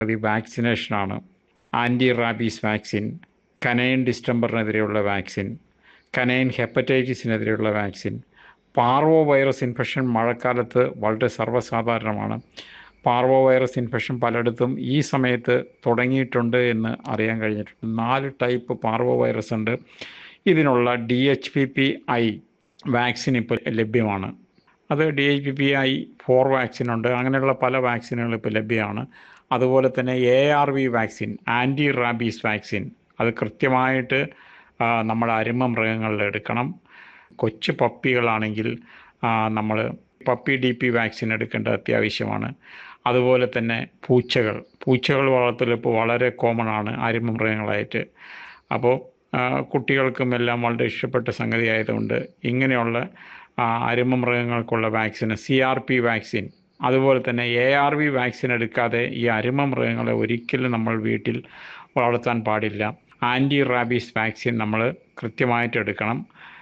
അത് ഈ വാക്സിനേഷനാണ് ആൻറ്റി റാബീസ് വാക്സിൻ കനൈൻ ഡിസ്റ്റംബറിനെതിരെയുള്ള വാക്സിൻ കനൈൻ ഹെപ്പറ്റൈറ്റിസിനെതിരെയുള്ള വാക്സിൻ പാർവോ വൈറസ് ഇൻഫെക്ഷൻ മഴക്കാലത്ത് വളരെ സർവ്വസാധാരണമാണ് പാർവോ വൈറസ് ഇൻഫെക്ഷൻ പലയിടത്തും ഈ സമയത്ത് തുടങ്ങിയിട്ടുണ്ട് എന്ന് അറിയാൻ കഴിഞ്ഞിട്ടുണ്ട് നാല് ടൈപ്പ് പാർവോ വൈറസ് ഉണ്ട് ഇതിനുള്ള D H P P I vaccine ഇപ്പോൾ ലഭ്യമാണ് അത് D H P P I four vaccine ഉണ്ട് അങ്ങനെയുള്ള പല വാക്സിനുകൾ ഇപ്പോൾ ലഭ്യമാണ് അതുപോലെ തന്നെ A R V vaccine anti rabies vaccine അത് കൃത്യമായിട്ട് നമ്മൾ അരുമ മൃഗങ്ങളിൽ എടുക്കണം കൊച്ചു പപ്പികളാണെങ്കിൽ നമ്മൾ പപ്പി ഡി പി വാക്സിൻ എടുക്കേണ്ടത് അത്യാവശ്യമാണ് അതുപോലെ തന്നെ പൂച്ചകൾ പൂച്ചകൾ വളർത്തൽ ഇപ്പോൾ വളരെ കോമൺ ആണ് അരുമ മൃഗങ്ങളായിട്ട് അപ്പോൾ കുട്ടികൾക്കും എല്ലാം വളരെ ഇഷ്ടപ്പെട്ട സംഗതി ആയതുകൊണ്ട് ഇങ്ങനെയുള്ള അരുമ മൃഗങ്ങൾക്കുള്ള vaccine C R P vaccine അതുപോലെ തന്നെ എ ആർ വി വാക്സിൻ എടുക്കാതെ ഈ അരുമ മൃഗങ്ങളെ ഒരിക്കലും നമ്മൾ വീട്ടിൽ വളർത്താൻ പാടില്ല ആൻറ്റി റാബീസ് വാക്സിൻ നമ്മൾ കൃത്യമായിട്ട് എടുക്കണം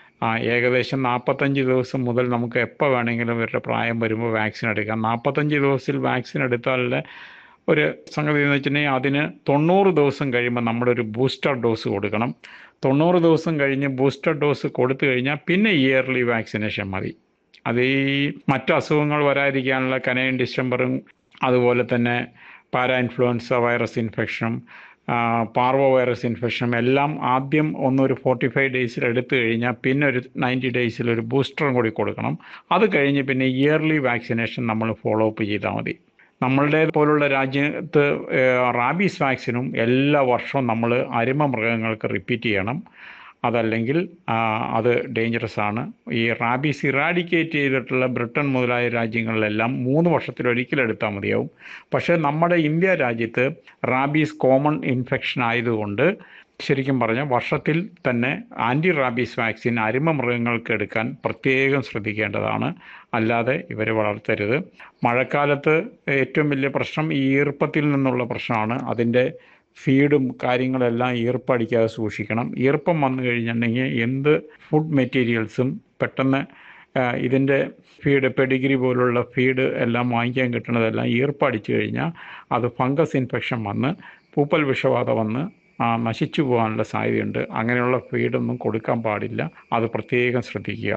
ഏകദേശം നാൽപ്പത്തഞ്ച് ദിവസം മുതൽ നമുക്ക് എപ്പോൾ വേണമെങ്കിലും ഇവരുടെ പ്രായം വരുമ്പോൾ വാക്സിൻ എടുക്കാം നാൽപ്പത്തഞ്ച് ദിവസത്തിൽ വാക്സിൻ എടുത്താലുള്ള ഒരു സംഗതി എന്ന് വെച്ചിട്ടുണ്ടെങ്കിൽ അതിന് തൊണ്ണൂറ് ദിവസം കഴിയുമ്പോൾ നമ്മളൊരു ബൂസ്റ്റർ ഡോസ് കൊടുക്കണം തൊണ്ണൂറ് ദിവസം കഴിഞ്ഞ് ബൂസ്റ്റർ ഡോസ് കൊടുത്തു കഴിഞ്ഞാൽ പിന്നെ ഇയർലി വാക്സിനേഷൻ മതി അത് ഈ മറ്റു അസുഖങ്ങൾ വരാതിരിക്കാനുള്ള കനയൻ ഡിസംബറും അതുപോലെ തന്നെ പാരാ ഇൻഫ്ലുവൻസ വൈറസ് ഇൻഫെക്ഷനും പാർവോ വൈറസ് ഇൻഫെക്ഷനും എല്ലാം ആദ്യം ഒന്നൊരു ഫോർട്ടി ഫൈവ് ഡേയ്സിൽ എടുത്തു കഴിഞ്ഞാൽ പിന്നെ ഒരു നയൻറ്റി ഡേയ്സിൽ ഒരു ബൂസ്റ്ററും കൂടി കൊടുക്കണം അത് കഴിഞ്ഞ് പിന്നെ ഇയർലി വാക്സിനേഷൻ നമ്മൾ ഫോളോ അപ്പ് ചെയ്താൽ മതി നമ്മളുടെ പോലുള്ള രാജ്യത്ത് റാബീസ് വാക്സിനും എല്ലാ വർഷവും നമ്മൾ അരുമ മൃഗങ്ങൾക്ക് റിപ്പീറ്റ് ചെയ്യണം അതല്ലെങ്കിൽ അത് ഡേഞ്ചറസ് ആണ് ഈ റാബീസ് ഇറാഡിക്കേറ്റ് ചെയ്തിട്ടുള്ള ബ്രിട്ടൻ മുതലായ രാജ്യങ്ങളിലെല്ലാം മൂന്ന് വർഷത്തിലൊരിക്കൽ എടുത്താൽ മതിയാവും പക്ഷേ നമ്മുടെ ഇന്ത്യ രാജ്യത്ത് റാബീസ് കോമൺ ഇൻഫെക്ഷൻ ആയതുകൊണ്ട് ശരിക്കും പറഞ്ഞാൽ വർഷത്തിൽ തന്നെ ആൻറ്റി റാബീസ് വാക്സിൻ അരുമ മൃഗങ്ങൾക്ക് എടുക്കാൻ പ്രത്യേകം ശ്രദ്ധിക്കേണ്ടതാണ് അല്ലാതെ ഇവരെ വളർത്തരുത് മഴക്കാലത്ത് ഏറ്റവും വലിയ പ്രശ്നം ഈ ഈർപ്പത്തിൽ നിന്നുള്ള പ്രശ്നമാണ് അതിൻ്റെ ഫീഡും കാര്യങ്ങളെല്ലാം ഈർപ്പടിക്കാതെ സൂക്ഷിക്കണം ഈർപ്പം വന്നു കഴിഞ്ഞിട്ടുണ്ടെങ്കിൽ എന്ത് ഫുഡ് മെറ്റീരിയൽസും പെട്ടെന്ന് ഇതിൻ്റെ ഫീഡ് പെഡിഗ്രി പോലുള്ള ഫീഡ് എല്ലാം വാങ്ങിക്കാൻ കിട്ടുന്നതെല്ലാം ഈർപ്പടിച്ചു കഴിഞ്ഞാൽ അത് ഫംഗസ് ഇൻഫെക്ഷൻ വന്ന് പൂപ്പൽ വിഷബാധ വന്ന് നശിച്ചു പോകാനുള്ള സാധ്യതയുണ്ട് അങ്ങനെയുള്ള ഫീഡൊന്നും കൊടുക്കാൻ പാടില്ല അത് പ്രത്യേകം ശ്രദ്ധിക്കുക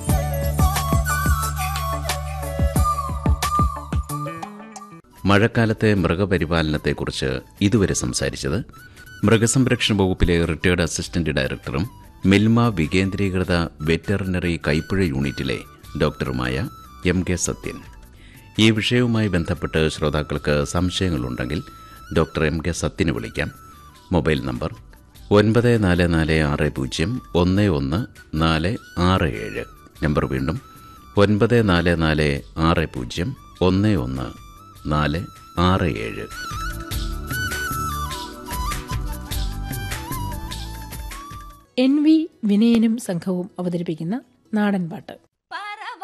മഴക്കാലത്തെ മൃഗപരിപാലനത്തെക്കുറിച്ച് ഇതുവരെ സംസാരിച്ചത് മൃഗസംരക്ഷണ വകുപ്പിലെ റിട്ടയർഡ് അസിസ്റ്റന്റ് ഡയറക്ടറും മിൽമ വികേന്ദ്രീകൃത വെറ്ററിനറി കൈപ്പുഴ യൂണിറ്റിലെ ഡോക്ടറുമായ എം കെ സത്യൻ ഈ വിഷയവുമായി ബന്ധപ്പെട്ട് ശ്രോതാക്കൾക്ക് സംശയങ്ങളുണ്ടെങ്കിൽ ഡോക്ടർ എം കെ സത്യന് വിളിക്കാം മൊബൈൽ നമ്പർ ഒൻപത് നാല് നാല് ആറ് പൂജ്യം ഒന്ന് ഒന്ന് നാല് ആറ് ഏഴ് നമ്പർ വീണ്ടും ഒൻപത് നാല് നാല് ആറ് പൂജ്യം ഒന്ന് ഒന്ന് നാല് ആറ് ഏഴ് എൻ വി വിനയനും സംഘവും അവതരിപ്പിക്കുന്ന നാടൻപാട്ട്